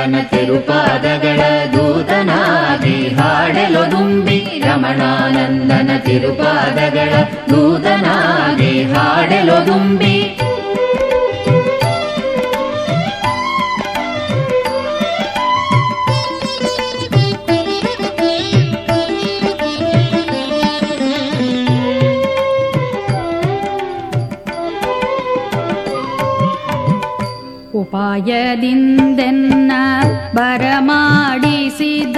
ರಮಣಾನಂದನ ತಿರುಪಾದಗಳ ದೂತನಾಗಿ ಹಾಡೆಲು ದುಂಬಿ ರಮಣಾನಂದನ ತಿರುಪಾದಗಳ ದೂತನಾಗಿ ಹಾಡೆಲು ದುಂಬಿ ಉಪಾಯದಿಂದೆನ್ನ ಬರಮಾಡಿಸಿದ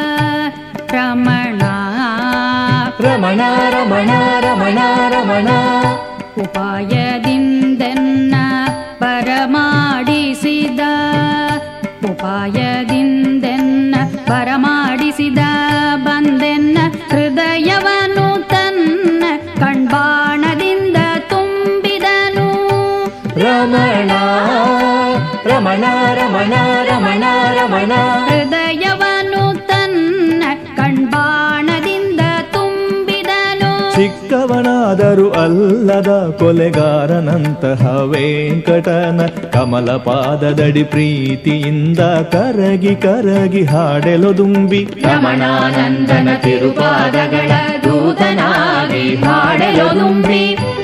ರಮಣ ರಮಣ ರಮಣ ರಮಣ ರಮಣ ಉಪಾಯದಿಂದೆನ್ನ ಬರಮಾಡಿಸಿದ ಉಪಾಯದಿಂದೆನ್ನ ಬರಮಾಡಿಸಿದ ಬಂದೆನ್ನ ಹೃದಯವನು ತನ್ನ ಕಣ್ಬಾಣದಿಂದ ತುಂಬಿದನು ರಮಣ ರಮಣ ರಮಣ ರಮಣ ರಮಣ ಹೃದಯವನು ತನ್ನ ಕಣ್ಬಾಣದಿಂದ ತುಂಬಿದನು ಚಿಕ್ಕವನಾದರೂ ಅಲ್ಲದ ಕೊಲೆಗಾರನಂತಹ ವೆಂಕಟನ ಕಮಲ ಪಾದದಡಿ ಪ್ರೀತಿಯಿಂದ ಕರಗಿ ಕರಗಿ ಹಾಡೆಲು ದುಂಬಿ ರಮಣಾನಂದನ ತಿರುಪಾದಗಳ ದೂತನಾಗಿ ಹಾಡೆಲು ದುಂಬಿ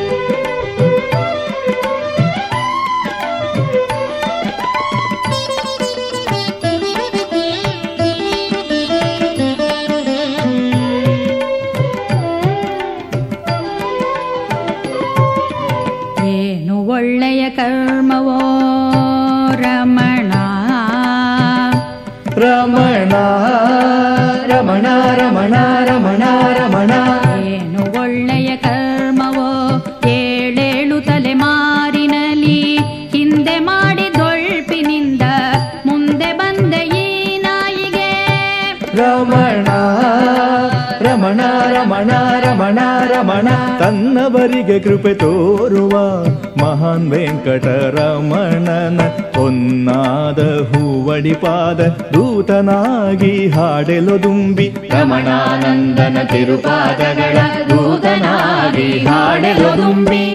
ಏನು ಒಳ್ಳೆಯ ಕರ್ಮವೋ ರಮಣ ರಮಣ ರಮಣ ರಮಣ ರಮಣ ರಮಣ ಏನು ಒಳ್ಳೆಯ ಕರ್ಮವೋ ಏಳೇಳು ತಲೆಮಾರಿನಲಿ ಹಿಂದೆ ಮಾಡಿದೊಳ್ಪಿನಿಂದ ಮುಂದೆ ಬಂದ ಈ ನಾಯಿಗೆ ರಮಣ ರಮಣ ರಮಣ ರಮಣ ರಮಣ ತನ್ನವರಿಗೆ ಕೃಪೆ ತೋರುವ ಮಹಾನ್ ವೆಂಕಟರಮಣನ ಹೊನ್ನಾದ ಹೂವಡಿಪಾದ ದೂತನಾಗಿ ಹಾಡೆಲು ದುಂಬಿ ರಮಣಾನಂದನ ತಿರುಪಾದಗಳ ದೂತನಾಗಿ ಹಾಡೆಲು ದುಂಬಿ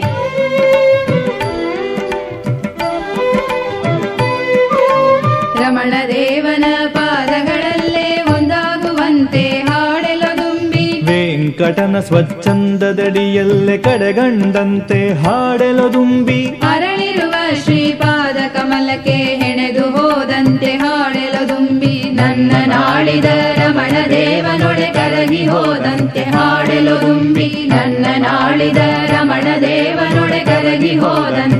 ರಮಣ ದೇವನ ಪಾದಗಳಲ್ಲೇ ಒಂದಾಗುವಂತೆ ಹಾಡೆಲು ದುಂಬಿ ವೆಂಕಟನ ಸ್ವಚ್ಛಂದದಡಿಯಲ್ಲೇ ಕಡೆಗಂಡಂತೆ ಹಾಡೆಲು ದುಂಬಿ ಅರಳಿರುವ ಶ್ರೀಪಾದ ಕಮಲಕ್ಕೆ ಹೆಣೆದು ಹೋದಂತೆ ಹಾಡೆಲು ದುಂಬಿ ನನ್ನ ನಾಡಿದ ರಮಣ ದೇವನೊಡೆ ಕರಗಿ ಹೋದಂತೆ ಹಾಡೆಲು ದುಂಬಿ ನನ್ನ ನಾಡಿದ ರಮಣ ದೇವನೊಡೆ ಕರಗಿ ಹೋದಂತೆ